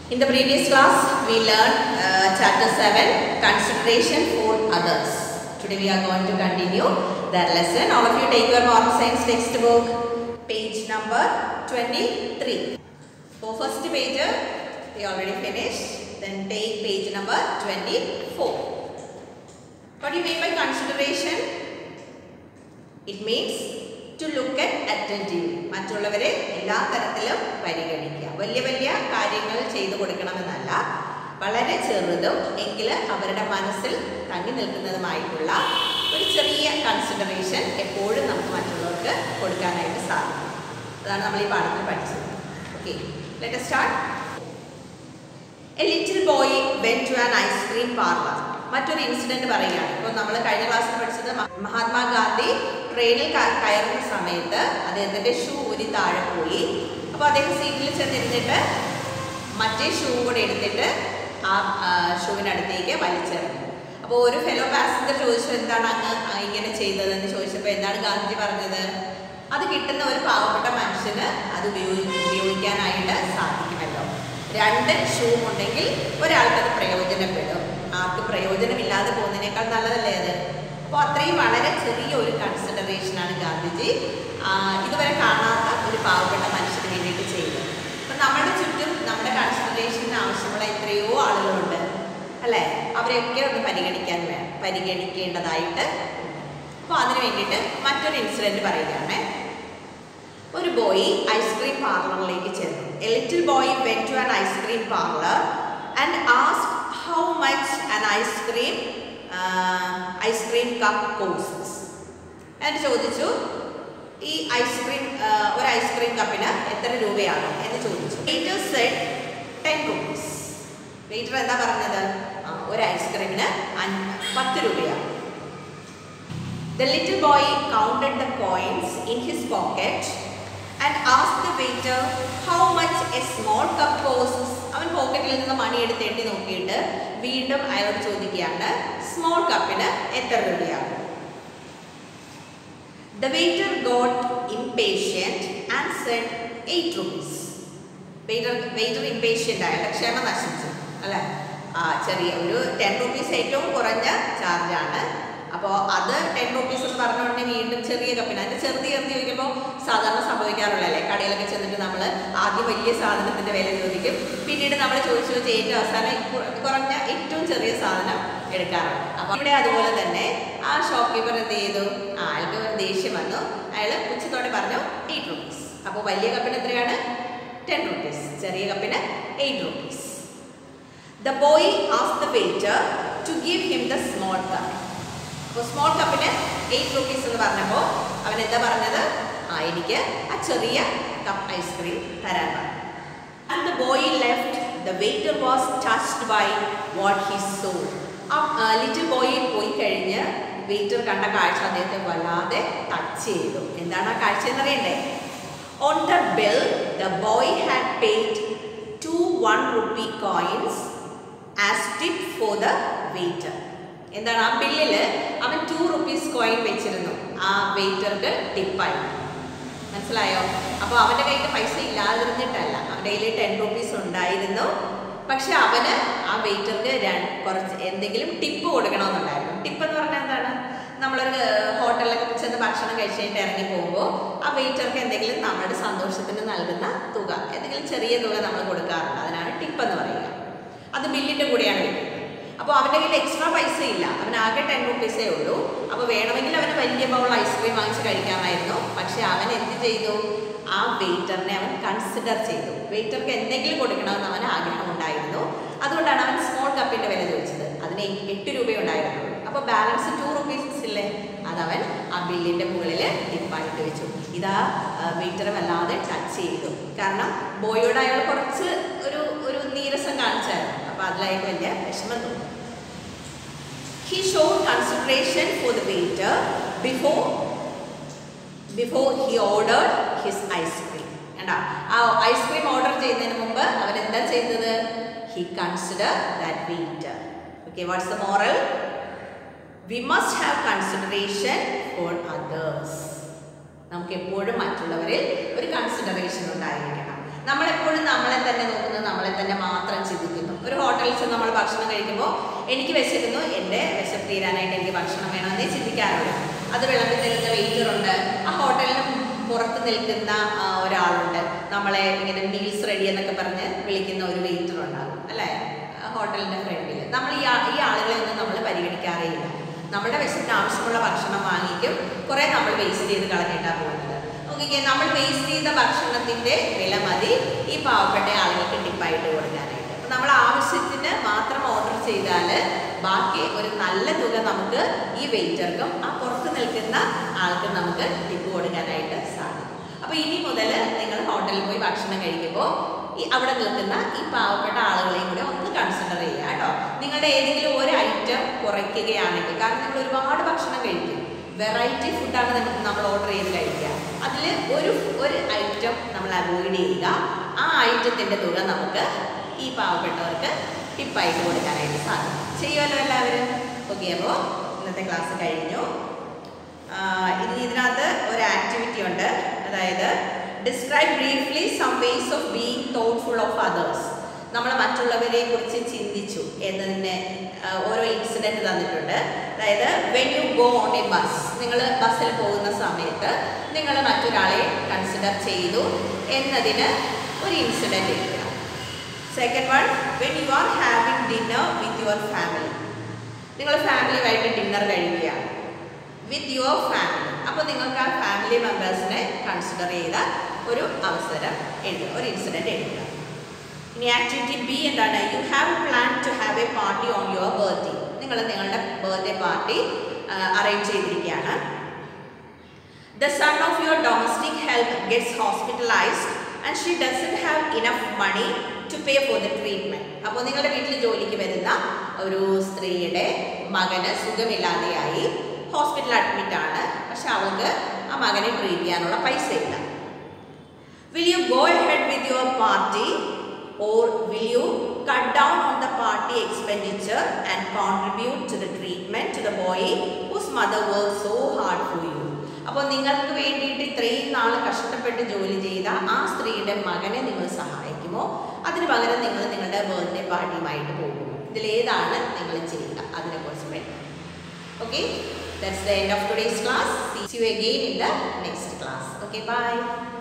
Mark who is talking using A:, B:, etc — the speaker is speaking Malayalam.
A: In the previous class, we learned uh, chapter 7, consideration for others. Today we are going to continue that lesson. All of you take your moral science textbook, page number 23. For first page, we already finished. Then take page number 24. What do you mean by consideration? It means to look at attentive മറ്റുള്ളവരെ എല്ലാ തരത്തിലും പരിഗണിക്കുക വലിയ വലിയ കാര്യങ്ങൾ ചെയ്തു കൊടുക്കണമെന്നല്ല വളരെ ചെറുതും എങ്കിൽ അവരുടെ മനസ്സിൽ തങ്ങി നിൽക്കുന്നതുമായിട്ടുള്ള ഒരു ചെറിയ കൺസിഡറേഷൻ എപ്പോഴും നമുക്ക് മറ്റുള്ളവർക്ക് കൊടുക്കാനായിട്ട് സാധിക്കും അതാണ് നമ്മൾ ഈ പാഠത്തിൽ പഠിച്ചത് okay let start a little boy went to an ice cream parlour മറ്റൊരു ഇൻസിഡന്റ് പറയുകയാണ് ഇപ്പോൾ നമ്മൾ കഴിഞ്ഞ ക്ലാസ്സിൽ പഠിച്ചത് മഹാത്മാഗാന്ധി ട്രെയിനിൽ കയറുന്ന സമയത്ത് അദ്ദേഹത്തിന്റെ ഷൂ ഊരി താഴെ പോയി അപ്പോൾ അദ്ദേഹം സീറ്റിൽ ചെന്നിരുന്നിട്ട് മറ്റേ ഷൂ കൂടെ എടുത്തിട്ട് ആ ഷൂവിനടുത്തേക്ക് വലിച്ചെറിഞ്ഞു അപ്പോൾ ഒരു ഫെലോ പാസഞ്ചർ ചോദിച്ചു എന്താണ് അങ്ങ് ഇങ്ങനെ ചെയ്തതെന്ന് ചോദിച്ചപ്പോൾ എന്താണ് ഗാന്ധിജി പറഞ്ഞത് അത് കിട്ടുന്ന ഒരു പാവപ്പെട്ട മനുഷ്യന് അത് ഉപയോഗി ഉപയോഗിക്കാനായിട്ട് സാധിക്കുമല്ലോ രണ്ട് ഷൂ ഉണ്ടെങ്കിൽ ഒരാൾക്ക് അത് പ്രയോജനപ്പെടും ആർക്ക് പ്രയോജനമില്ലാതെ പോകുന്നതിനേക്കാൾ നല്ലതല്ലേ അത് അപ്പോൾ അത്രയും വളരെ ചെറിയ ഒരു കൺസിഡറേഷനാണ് ഗാന്ധിജി ഇതുവരെ കാണാത്ത ഒരു പാവപ്പെട്ട മനുഷ്യന് വേണ്ടിയിട്ട് ചെയ്തത് അപ്പം നമ്മുടെ ചുറ്റും നമ്മുടെ കൺസിഡറേഷന് ആവശ്യമുള്ള എത്രയോ ആളുകളുണ്ട് അല്ലേ അവരെയൊക്കെ ഒന്ന് പരിഗണിക്കാൻ വേണം പരിഗണിക്കേണ്ടതായിട്ട് അപ്പോൾ അതിന് വേണ്ടിയിട്ട് മറ്റൊരു ഇൻസിഡൻറ്റ് പറയുകയാണ് ഒരു ബോയ് ഐസ്ക്രീം പാർലറിലേക്ക് ചെന്നു a little boy went to an ice cream parlour and ask how much an ice cream ice cream cup costs എന്നിട്ട് ചോദിച്ചു ഈ ഐസ്ക്രീം ഒരു ഐസ്ക്രീം കപ്പിന് എത്ര രൂപയാണ് എന്ന് ചോദിച്ചു waiter said ten rupees waiter എന്താ പറഞ്ഞത് ഒരു ഐസ്ക്രീമിന് പത്ത് രൂപയാണ് The little boy counted the coins in his pocket and asked the waiter how much a small cup costs. അവൻ പോക്കറ്റിൽ നിന്ന് മണി എടുത്ത് എണ്ണി നോക്കിയിട്ട് വീണ്ടും അയാളോട് ചോദിക്കുകയാണ് സ്മോൾ കപ്പിന് എത്ര രൂപയാണ് the waiter got impatient and said eight rupees waiter waiter impatient അയാളുടെ ക്ഷമ നശിച്ചു അല്ലേ ആ ചെറിയ ഒരു ടെൻ റുപ്പീസ് ഏറ്റവും കുറഞ്ഞ ചാർജാണ് അപ്പോൾ അത് ടെൻ റുപ്പീസ് എന്ന് പറഞ്ഞുകൊണ്ട് വീണ്ടും ചെറിയ കപ്പിന് അതിൻ്റെ ചെറുതി ചെറുതി ചോദിക്കുമ്പോൾ സാധാരണ സംഭവിക്കാറുള്ളതല്ലേ കടയിലൊക്കെ ചെന്നിട്ട് നമ്മൾ ആദ്യം വലിയ സാധനത്തിൻ്റെ വില ചോദിക്കും പിന്നീട് നമ്മൾ ചോദിച്ചു ചോദിച്ച് ഏറ്റവും അവസാനം കുറഞ്ഞ ഏറ്റവും ചെറിയ സാധനം എടുക്കാറുണ്ട് അപ്പോൾ ഇവിടെ അതുപോലെ തന്നെ ആ ഷോപ്പ് കീപ്പർ എന്ത് ചെയ്തു ആ അയാൾക്ക് ഒരു ദേഷ്യം വന്നു അയാൾ ഉച്ചത്തോടെ പറഞ്ഞു എയ്റ്റ് റുപ്പീസ് അപ്പോൾ വലിയ കപ്പിന് എത്രയാണ് ടെൻ റുപ്പീസ് ചെറിയ കപ്പിന് എയ്റ്റ് റുപ്പീസ് ദ ബോയ് ആസ് the waiter to give him the small cup അപ്പോൾ സ്മോൾ കപ്പിന് എയ്റ്റ് റുപ്പീസ് എന്ന് പറഞ്ഞപ്പോൾ അവൻ എന്താ പറഞ്ഞത് ആ എനിക്ക് ആ ചെറിയ കപ്പ് ഐസ്ക്രീം തരാൻ പറഞ്ഞു and the boy left the waiter was touched by what he saw ആ ലിറ്റിൽ ബോയ് പോയി കഴിഞ്ഞ് വെയിറ്റർ കണ്ട കാഴ്ച അദ്ദേഹത്തെ വല്ലാതെ ടച്ച് ചെയ്തു എന്താണ് ആ കാഴ്ച എന്നറിയണ്ടേ on the bill the boy had paid two one rupee coins as tip for the waiter എന്താണ് ആ ബില്ലിൽ അവൻ ടു റുപ്പീസ് കോയിൻ വെച്ചിരുന്നു ആ വെയിറ്റർക്ക് ടിപ്പായി മനസ്സിലായോ അപ്പോൾ അവൻ്റെ കയ്യിൽ പൈസ ഇല്ലാതിരുന്നിട്ടല്ല അവൻ്റെ കയ്യിൽ ടെൻ റുപ്പീസ് ഉണ്ടായിരുന്നു പക്ഷെ അവന് ആ വെയിറ്റർക്ക് കുറച്ച് എന്തെങ്കിലും ടിപ്പ് കൊടുക്കണമെന്നുണ്ടായിരുന്നു ടിപ്പ് എന്ന് പറഞ്ഞാൽ എന്താണ് നമ്മളൊരു ഹോട്ടലിലൊക്കെ ചെന്ന് ഭക്ഷണം കഴിച്ചിട്ട് ഇറങ്ങി പോകുമ്പോൾ ആ വെയിറ്റർക്ക് എന്തെങ്കിലും നമ്മുടെ സന്തോഷത്തിന് നൽകുന്ന തുക എന്തെങ്കിലും ചെറിയ തുക നമ്മൾ കൊടുക്കാറുണ്ട് അതിനാണ് ടിപ്പ് എന്ന് പറയുക അത് ബില്ലിൻ്റെ കൂടെയാണ് വരുന്നത് അപ്പോൾ അവൻ്റെ കയ്യിൽ എക്സ്ട്രാ പൈസ ഇല്ല അവൻ ആകെ ടെൻ റുപ്പീസേ ഉള്ളൂ അപ്പോൾ വേണമെങ്കിൽ അവന് വലിയ ബൗൾ ഐസ്ക്രീം വാങ്ങിച്ച് കഴിക്കാമായിരുന്നു പക്ഷെ അവൻ എന്ത് ചെയ്തു ആ വെയിറ്ററിനെ അവൻ കൺസിഡർ ചെയ്തു വെയിറ്റർക്ക് എന്തെങ്കിലും കൊടുക്കണമെന്ന് അവന് ആഗ്രഹമുണ്ടായിരുന്നു അതുകൊണ്ടാണ് അവൻ സ്മോൾ കപ്പിൻ്റെ വില ചോദിച്ചത് അതിന് എട്ട് രൂപയുണ്ടായിരുന്നു അപ്പോൾ ബാലൻസ് ടു റുപ്പീസ് ഇല്ലേ അതവൻ ആ ബില്ലിൻ്റെ മുകളിൽ ടിപ്പായിട്ട് വെച്ചു ഇതാ വെയിറ്ററെ വല്ലാതെ ടച്ച് ചെയ്തു കാരണം ബോയോട് അയാൾ കുറച്ച് ഒരു ഒരു നീരസം കാണിച്ചായിരുന്നു അപ്പോൾ അതിലയാൾക്ക് വലിയ വിഷമം തോന്നി he show consideration for the waiter before before he order his ice cream കണ്ടാ ആ ഐസ്ക്രീം ഓർഡർ ചെയ്യുന്നതിന് മുമ്പ് അവൻ എന്താ ചെയ്തത് he consider that waiter okay what's the moral we must have consideration for others നമുക്ക് എപ്പോഴും മറ്റുള്ളവരിൽ ഒരു കൺസിഡറേഷൻ ഉണ്ടായിരിക്കണം നമ്മളെപ്പോഴും നമ്മളെ തന്നെ നോക്കുന്നത് നമ്മളെ തന്നെ മാത്രം ഹോട്ടൽസ് നമ്മൾ ഭക്ഷണം കഴിക്കുമ്പോൾ എനിക്ക് വിശക്കുന്നു എൻ്റെ വിശപ്പ് തീരാനായിട്ട് എനിക്ക് ഭക്ഷണം വേണമെന്നേ ചിന്തിക്കാറുള്ളൂ അത് വിളമ്പി തരുന്ന വെയിറ്റർ ഉണ്ട് ആ ഹോട്ടലിന് പുറത്ത് നിൽക്കുന്ന ആ, ഒരാളുണ്ട് നമ്മളെ ഇങ്ങനെ മീൽസ് റെഡി എന്നൊക്കെ പറഞ്ഞ് വിളിക്കുന്ന ഒരു വെയിറ്റർ ഉണ്ടാകും അല്ലേ ആ ഹോട്ടലിൻ്റെ ഫ്രണ്ടിൽ നമ്മൾ ഈ ആ- ഈ ആളുകളെ ഒന്നും നമ്മൾ പരിഗണിക്കാറേയില്ല നമ്മുടെ വിശപ്പിന് ആവശ്യമുള്ള ഭക്ഷണം വാങ്ങിക്കും കുറേ നമ്മൾ വേസ്റ്റ് ചെയ്ത് കളഞ്ഞിട്ടാണ് പോകുന്നത് ഓക്കെ നമ്മൾ വേസ്റ്റ് ചെയ്ത ഭക്ഷണത്തിൻ്റെ വില മതി ഈ പാവപ്പെട്ട ആളുകൾക്ക് ടിപ്പായിട്ട് കൊടുക്കാനായിട്ട് അപ്പം നമ്മൾ ആവശ്യത്തിന് മാത്രം ഓർഡർ ചെയ്താൽ ബാക്കി ഒരു നല്ല തുക നമുക്ക് ഈ വെയിറ്റർക്കും ആ പുറത്ത് നിൽക്കുന്ന ആൾക്കും നമുക്ക് ടിപ്പ് കൊടുക്കാനായിട്ട് സാധിക്കും അപ്പോൾ ഇനി മുതൽ നിങ്ങൾ ഹോട്ടലിൽ പോയി ഭക്ഷണം കഴിക്കുമ്പോൾ ഈ അവിടെ നിൽക്കുന്ന ഈ പാവപ്പെട്ട ആളുകളെയും കൂടെ ഒന്ന് കൺസിഡർ ചെയ്യുക കേട്ടോ നിങ്ങളുടെ ഏതെങ്കിലും ഒരു ഐറ്റം കുറയ്ക്കുകയാണെങ്കിൽ കാരണം നിങ്ങൾ ഒരുപാട് ഭക്ഷണം കഴിക്കും വെറൈറ്റി ഫുഡാണ് നമുക്ക് നമ്മൾ ഓർഡർ ചെയ്ത് കഴിക്കുക അതിൽ ഒരു ഒരു ഐറ്റം നമ്മൾ അവോയ്ഡ് ചെയ്യുക ആ ഐറ്റത്തിൻ്റെ തുക നമുക്ക് ഈ പാവപ്പെട്ടവർക്ക് ടിപ്പായിട്ട് കൊടുക്കാനായിട്ട് സാധിക്കും ചെയ്യുമല്ലോ എല്ലാവരും ഓക്കെ അപ്പോൾ ഇന്നത്തെ ക്ലാസ് കഴിഞ്ഞു ആ, ഇനി ഇതിനകത്ത് ഒരു ആക്ടിവിറ്റി ഉണ്ട് അതായത് describe briefly some ways of being thoughtful of others നമ്മൾ മറ്റുള്ളവരെ കുറിച്ച് ചിന്തിച്ചു എന്നതിന് ആ, ഓരോ ഇൻസിഡൻറ്റ് തന്നിട്ടുണ്ട് അതായത് when you go on a bus നിങ്ങൾ ബസ്സിൽ പോകുന്ന സമയത്ത് നിങ്ങൾ മറ്റൊരാളെ കൺസിഡർ ചെയ്തു എന്നതിന് ഒരു ഇൻസിഡൻറ്റ് എഴുതുക second one when you are having dinner with your family നിങ്ങൾ ഫാമിലിയുമായിട്ട് ഡിന്നർ കഴിക്കുകയാണ് വിത്ത് യുവർ ഫാമിലി അപ്പോൾ നിങ്ങൾക്ക് ആ ഫാമിലി മെമ്പേഴ്സിനെ കൺസിഡർ ചെയ്ത ഒരു അവസരം എഴുതുക ഒരു ഇൻസിഡൻറ്റ് എഴുതുക ഇനി ആക്ടിവിറ്റി ബി എന്താണ് you have plan to have a party on your birthday നിങ്ങൾ നിങ്ങളുടെ ബർത്ത്ഡേ പാർട്ടി അറേഞ്ച് ചെയ്തിരിക്കുകയാണ് The son of your domestic help gets hospitalized and she doesn't have enough money to pay for the treatment. അപ്പോൾ നിങ്ങളുടെ വീട്ടിൽ ജോലിക്ക് വരുന്ന ഒരു സ്ത്രീയുടെ മകന് സുഖമില്ലാതെയായി ഹോസ്പിറ്റൽ അഡ്മിറ്റ് ആണ് പക്ഷെ അവൾക്ക് ആ മകനെ ട്രീറ്റ് ചെയ്യാനുള്ള പൈസ ഇല്ല Will you go ahead with your party or will you cut down on the party expenditure and contribute to the treatment to the boy whose mother worked so hard for you? അപ്പോൾ നിങ്ങൾക്ക് വേണ്ടിയിട്ട് ഇത്രയും നാൾ കഷ്ടപ്പെട്ട് ജോലി ചെയ്ത ആ സ്ത്രീയുടെ മകനെ നിങ്ങൾ സഹായിക്കുമോ അതിന് പകരം നിങ്ങൾ നിങ്ങളുടെ ബർത്ത്ഡേ പാർട്ടിയുമായിട്ട് പോകുമോ ഇതിലേതാണ് നിങ്ങൾ ചെയ്യുക അതിനെക്കുറിച്ച് വേണം okay that's the end of today's class see you again in the next class okay by